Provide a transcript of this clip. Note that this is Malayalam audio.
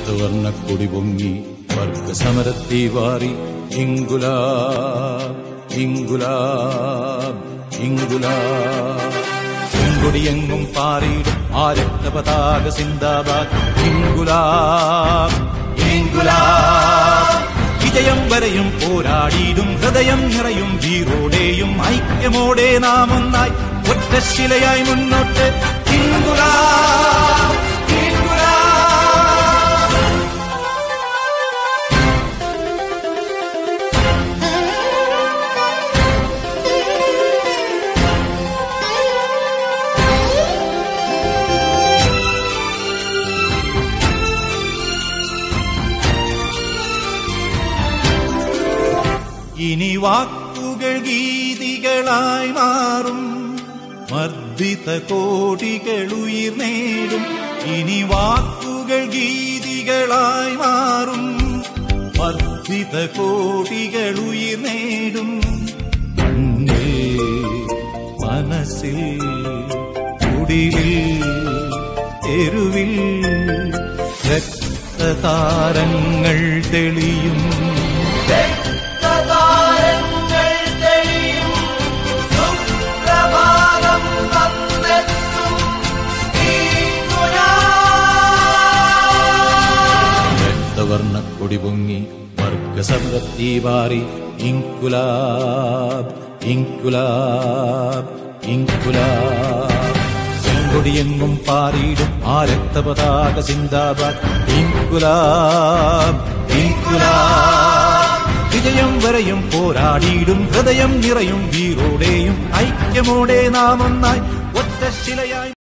രക്തവർണ്ണക്കൊടി പൊങ്ങി വർഗസമരത്തി വാറി ഇങ്കുലാബ് ഇങ്കുലാബ് ഇങ്കുലാബ് ചെങ്കൊടിയെങ്ങും പാറിയിടും ആ രക്തപതാക സിന്ദാബാദ് ഇങ്കുലാബ് ഇങ്കുലാബ് വിജയം വരെയും പോരാടിയിടും ഹൃദയം നിറയും വീറോടെയും ഐക്യമോടെ നാം ഒന്നായി ഒറ്റശിലയായി മുന്നോട്ട് ഇങ്കുലാബ് ഇങ്കുലാബ് ഇനി വാക്കുകൾ ഗീതികളായി മാറും മർദ്ദിത കോടികൾ ഉയർന്നേടും ഇനി വാക്കുകൾ ഗീതികളായി മാറും മർദ്ദിത കോടികൾ ഉയർന്നേടും കണ്ണിൽ മനസ്സിൽ കുടിലിൽ തെരുവിൽ രക്തതാരങ്ങൾ തെളിയും രക്തതാരങ്ങൾ തെളിയും സുപ്രഭാതം വന്നെത്തും ഇൻകുലാബ് രക്തവർണ്ണക്കൊടി പൊങ്ങി വർഗസമരത്തി വാറി ഇൻകുലാബ് ഇൻകുലാബ് ഇൻകുലാബ് ചെങ്കൊടിയെങ്ങും പാറിയിടും ആ രക്തപതാക സിന്ദാബാദ് ഇൻകുലാബ് ഇൻകുലാബ് വിജയം വരെയും പോരാടിയിടും ഹൃദയം നിറയും വീറോടെയും ഐക്യമോടെ നാം ഒന്നായി ഒറ്റശിലയായി